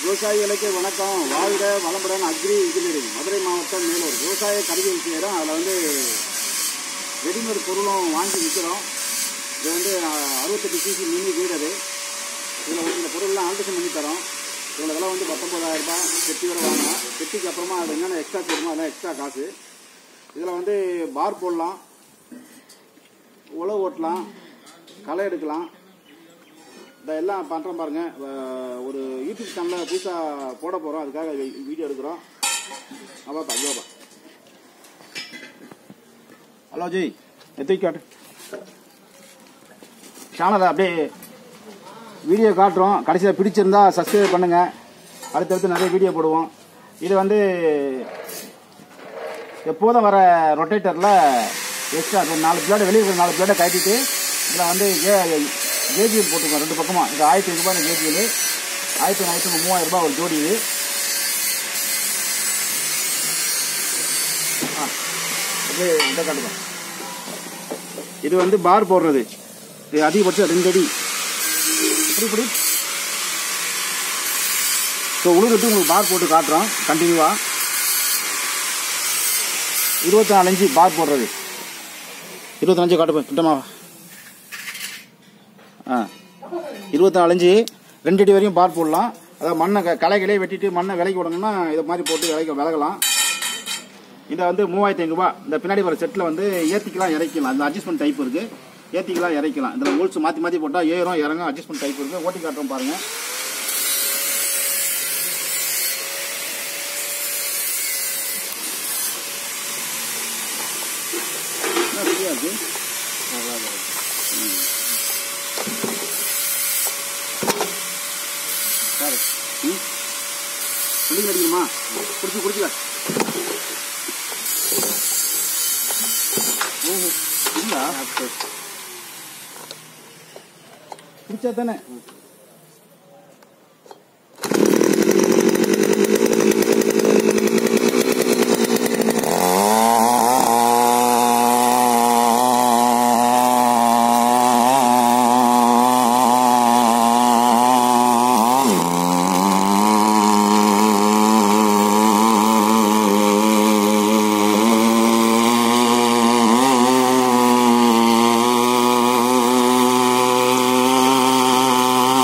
விவசாயிகளுக்கு வணக்கம் வாழ்க வளமுடன் அக்ரி இன்ஜினியரிங் மதுரை மாவட்டம் மேலூர் விவசாய கருவிகள் செய்கிறோம் அதில் வந்து ரெடிமேட் பொருளும் வாங்கி விற்கிறோம் இது வந்து அஹ், அறுபத்தெட்டு சிசி மினி வீடரு இதில் வந்து இந்த பொருள்லாம் ஆல்ட்ரேஷன் பண்ணி தரோம் இதோட விலை வந்து பத்தொம்பதாயிரம் ரூபாய் பெட்டி வரை வாங்கலாம் பெட்டிக்கு அப்புறமா அது என்னென்ன எக்ஸ்ட்ரா போடுமோ அதெல்லாம் எக்ஸ்ட்ரா காசு இதில் வந்து பார் போடலாம் உழவு ஓட்டலாம் களை எடுக்கலாம் இந்த எல்லாம் பண்ணுறோம் பாருங்க அஹ் ஒரு யூடியூப் சேனலில் புதுசாக போட போகிறோம் அதுக்காக வி- வீடியோ எடுக்கிறோம் அப்பாப்பா ஐயோப்பா ஹலோ ஜெய் எத்தி காட்டு சேனலை அப்படியே வீடியோ காட்டுறோம் கடைசியில் பிடிச்சிருந்தா சப்ஸ்கிரைப் பண்ணுங்கள் அடுத்தடுத்து நிறைய வீடியோ போடுவோம் இது வந்து எப்போதும் வர ரொட்டேட்டரில் எக்ஸ்ட்ரா இப்போ நாலு பிளேடு வெளியே இருக்கிற நாலு பிளேடை கட்டிட்டு இதில் வந்து ஏ கேஜிஎல் போட்டுருக்கோம் ரெண்டு பக்கமாக இது ஆயிரத்தி ரூபாய் இந்த கேஜிஎல் ஆயிரத்தி ஆயிரத்தி மூவாயிரம் ரூபாய் ஒரு ஜோடி இது ஆ இது இதை காட்டுங்க இது வந்து பார் போடுறது இது அதிகபட்சம் ரெண்டு அடி இப்படி இப்படி ஸோ உழுதுட்டு உங்களுக்கு பார் போட்டு காட்டுறோம் கண்டினியூவாக இருபத்தி நாலு இன்ச்சு பார் போடுறது இருபத்தி அஞ்சு காட்டு போய் கிட்டமா ஆ இருபத்தி நாலு இன்ச்சு ரெண்டு அடி வரையும் பார் போடலாம் அதாவது மண்ணை க- களைகளே வெட்டிட்டு மண்ணை விலைக்கு விடணும்னா இதை மாதிரி போட்டு விலைக்கு விலகலாம் இதை வந்து மூவாயிரத்தி ஐநூறுபா இந்த பின்னாடி வர செட்டில் வந்து ஏற்றிக்கலாம் இறக்கலாம் அந்த அட்ஜஸ்ட்மெண்ட் டைப் இருக்குது ஏற்றிக்கலாம் இறக்கலாம் இதில் ஹோல்ஸ் மாற்றி மாற்றி போட்டால் ஏறும் இறங்கும் அட்ஜஸ்ட்மெண்ட் டைப் இருக்குது ஓட்டி காட்டுறோம் பாருங்கள் என்ன ஃப்ரீயாக இருக்கு நல்லா இருக்கு ம். சார் ம் சொல்லிங்க அடிக்கணுமா குடிச்சு குடிச்சுக்க ஓஹோ இல்லா குடிச்சா தானே ஆ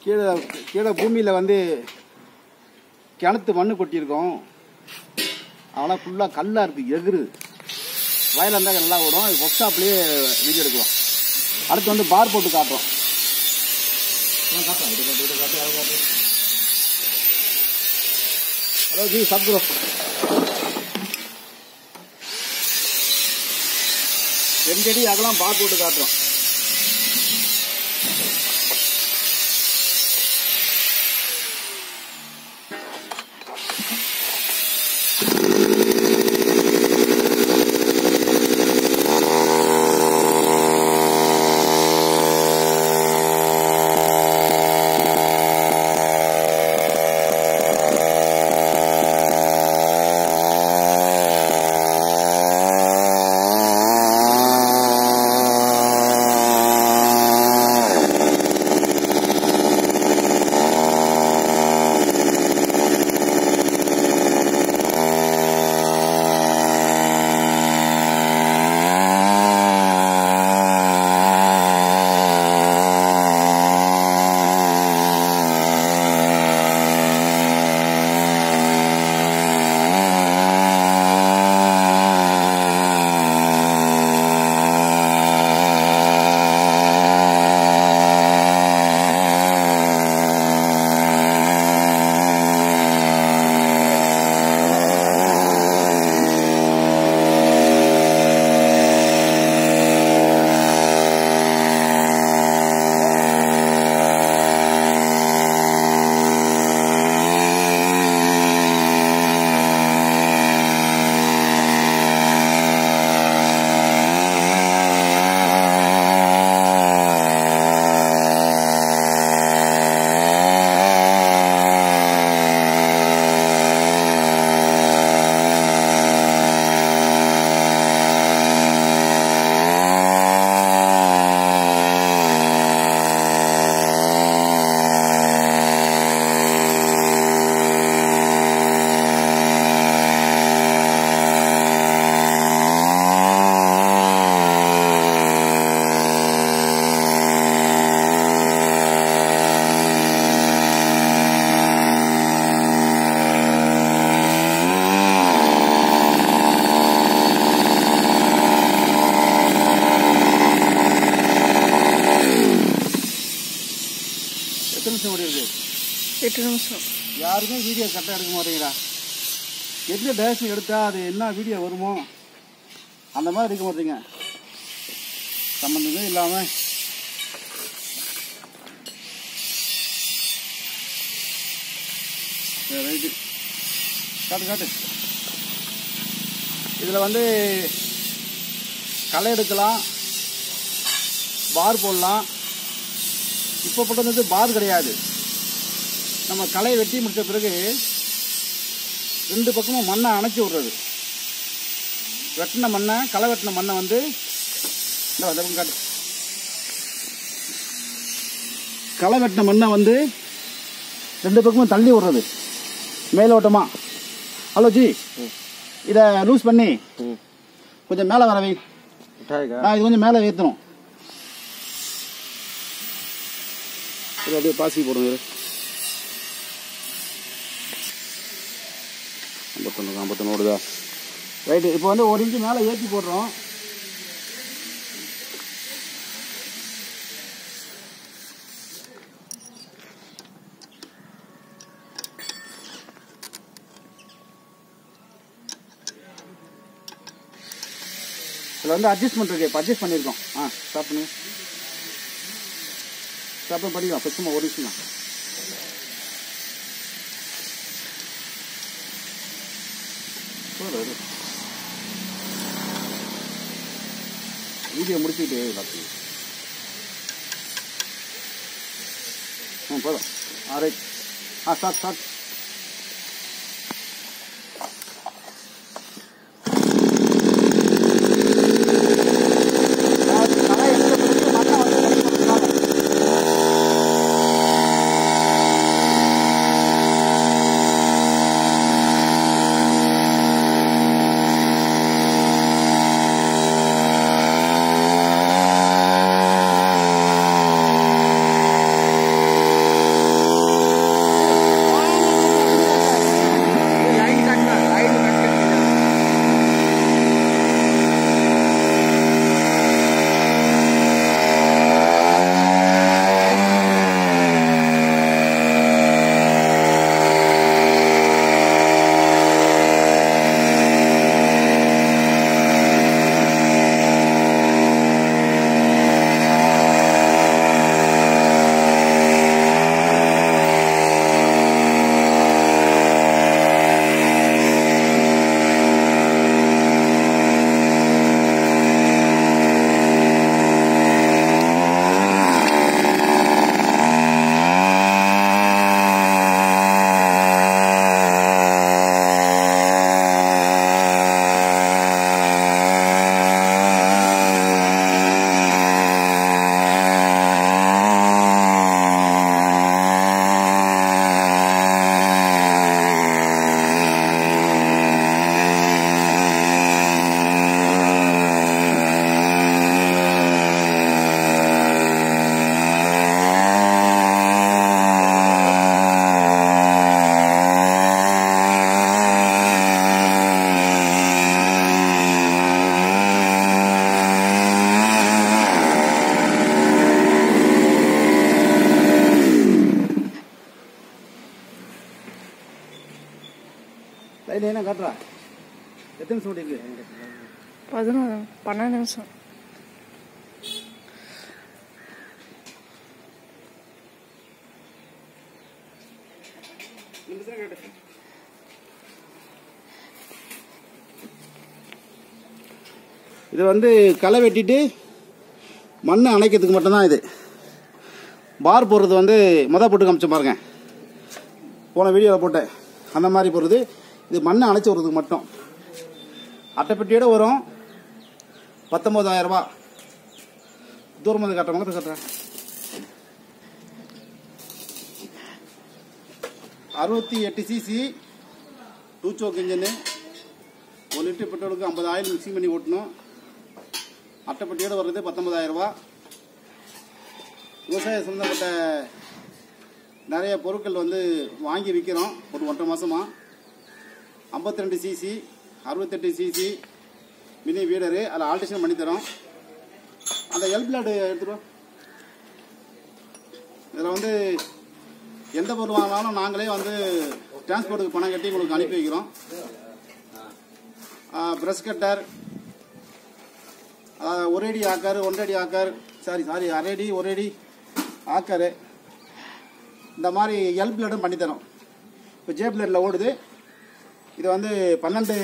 கீழே கீழே பூமியில் வந்து கிணத்து மண்ணு கொட்டியிருக்கோம் அதெல்லாம் ஃபுல்லாக கல்லாக இருக்குது எகுரு வயலில் இருந்தால் நல்லா ஓடும் அது ஒர்க் ஷாப்லேயே வீடியோ எடுக்கலாம் அடுத்து வந்து பார் போட்டு காட்டுறோம் ஹலோ ஜி சாப்பிடுறோம் ரெண்டு அடி அகலாம் பார் போட்டு காட்டுறோம் எத்தனை நிமிஷம் ஓடி இருக்கு எட்டு நிமிஷம் யாருமே வீடியோ கரெக்டாக எடுக்க மாட்டேங்கிறா எந்த டேரக்ஷன் எடுத்தா அது என்ன வீடியோ வருமோ அந்த மாதிரி எடுக்க மாட்டீங்க சம்மந்தமே இல்லாமல் சரி ரைட்டு காட்டு காட்டு இதில் வந்து களை எடுக்கலாம் பார் போடலாம் இப்போ போட்டது பார் கிடையாது நம்ம களையை வெட்டி முடிச்ச பிறகு ரெண்டு பக்கமும் மண்ணை அணைச்சி விடுறது வெட்டின மண்ணை களை வெட்டின மண்ணை வந்து இந்த இந்த பக்கம் காட்டு களை வெட்டின மண்ணை வந்து ரெண்டு பக்கமும் தள்ளி விடுறது மேலோட்டமாக ஹலோ ஜி இதை லூஸ் பண்ணி கொஞ்சம் மேலே வர வை நான் இது கொஞ்சம் மேலே ஏற்றணும் இது அப்படியே பாசி போடுங்க இது ஐம்பத்தொன்று ஐம்பத்தொன்று ஓடுதா ரைட்டு இப்போ வந்து ஒரு இன்ச்சு மேலே ஏற்றி போடுறோம் இதில் வந்து அட்ஜஸ்ட்மெண்ட் இருக்கு இப்போ அட்ஜஸ்ட் பண்ணியிருக்கோம் ஆ ஸ்டாப் பண்ணுங்க ஸ்டாப் பண்ணிக்கலாம் ஃபஸ்ட்டு ஒரு நிமிஷம் தான் போதும், போதும். வீடியோ முடிச்சுட்டு எல்லாத்தையும் ம் போதும் ஆ ரைட் ஆ ஸ்டார்ட் ஸ்டார்ட் களை எடுத்த பிறகு மண்ணை வந்து கட் பண்ணுறாங்க லைன் என்ன காட்டுறா எத்தனை நிமிஷம் ஓடிருக்கு பதினொன்று பன்னெண்டு நிமிஷம் இது வந்து களை வெட்டிட்டு மண்ணை அணைக்கிறதுக்கு மட்டும்தான் இது பார் போடுறது வந்து மொதல் போட்டு காமிச்ச பாருங்க போன வீடியோவில் போட்டேன் அந்த மாதிரி போடுறது இது மண்ணை அணைச்சி விடுறதுக்கு மட்டும் அட்டைப்பெட்டியோட வரும் பத்தொம்போதாயிரம் ரூபாய் தூரம் வந்து காட்டுறேன் முகத்தை காட்டுறேன் அறுபத்தி எட்டு சிசி டூ சோக் இன்ஜினு ஒரு லிட்டர் பெட்ரோலுக்கு ஐம்பது ஆயில் மிக்சிங் பண்ணி ஓட்டணும் அட்டைப்பட்டியோட வர்றது பத்தொன்பதாயிரம் ரூபாய் விவசாய சம்மந்தப்பட்ட நிறைய பொருட்கள் வந்து வாங்கி விற்கிறோம் ஒரு ஒன்றரை மாசமா 52 ரெண்டு சிசி அறுபத்தெட்டு சிசி மினி வீடரு அதில் ஆல்ட்ரேஷன் பண்ணி தரோம் அந்த எல் பிளாடு எடுத்துருவோம் இதில் வந்து எந்த பொருள் வாங்கினாலும் நாங்களே வந்து டிரான்ஸ்போர்ட்டுக்கு பணம் கட்டி உங்களுக்கு அனுப்பி வைக்கிறோம் ப்ரெஷ் கட்டர் அதாவது ஒரு அடி ஆக்கார் ஒன்றரை ஆக்கார் சாரி சாரி அரை அடி ஒரு அடி ஆக்கார் இந்த மாதிரி எல் பிளேடும் பண்ணித்தரோம் இப்போ ஜே பிளேடில் ஓடுது இது வந்து பன்னெண்டு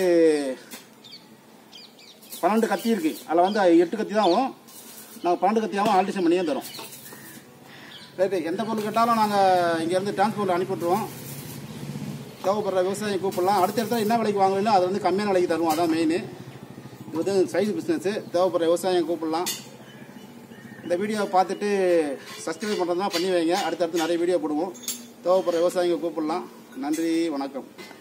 பன்னெண்டு கத்தி இருக்குது அதில் வந்து எட்டு கத்தி தான் ஆகும் நாங்கள் பன்னெண்டு கத்தியாகவும் ஆல்ட்ரேஷன் பண்ணியே தரோம் ரைட்டு எந்த பொருள் கேட்டாலும் நாங்கள் இங்கேருந்து டிரான்ஸ்போர்ட்டில் அனுப்பி விட்ருவோம் தேவைப்படுற விவசாயம் கூப்பிடலாம் அடுத்த இடத்துல என்ன விலைக்கு வாங்குறீங்களோ அதை வந்து கம்மியான விலைக்கு தருவோம் அதான் மெயின் இது வந்து சைஸ் பிஸ்னஸ்ஸு தேவைப்படுற விவசாயம் கூப்பிடலாம் இந்த வீடியோவை பார்த்துட்டு சப்ஸ்கிரைப் பண்ணுறதுனா பண்ணி வைங்க அடுத்தடுத்து நிறைய வீடியோ போடுவோம் தேவைப்படுற விவசாயிங்க கூப்பிடலாம் நன்றி வணக்கம்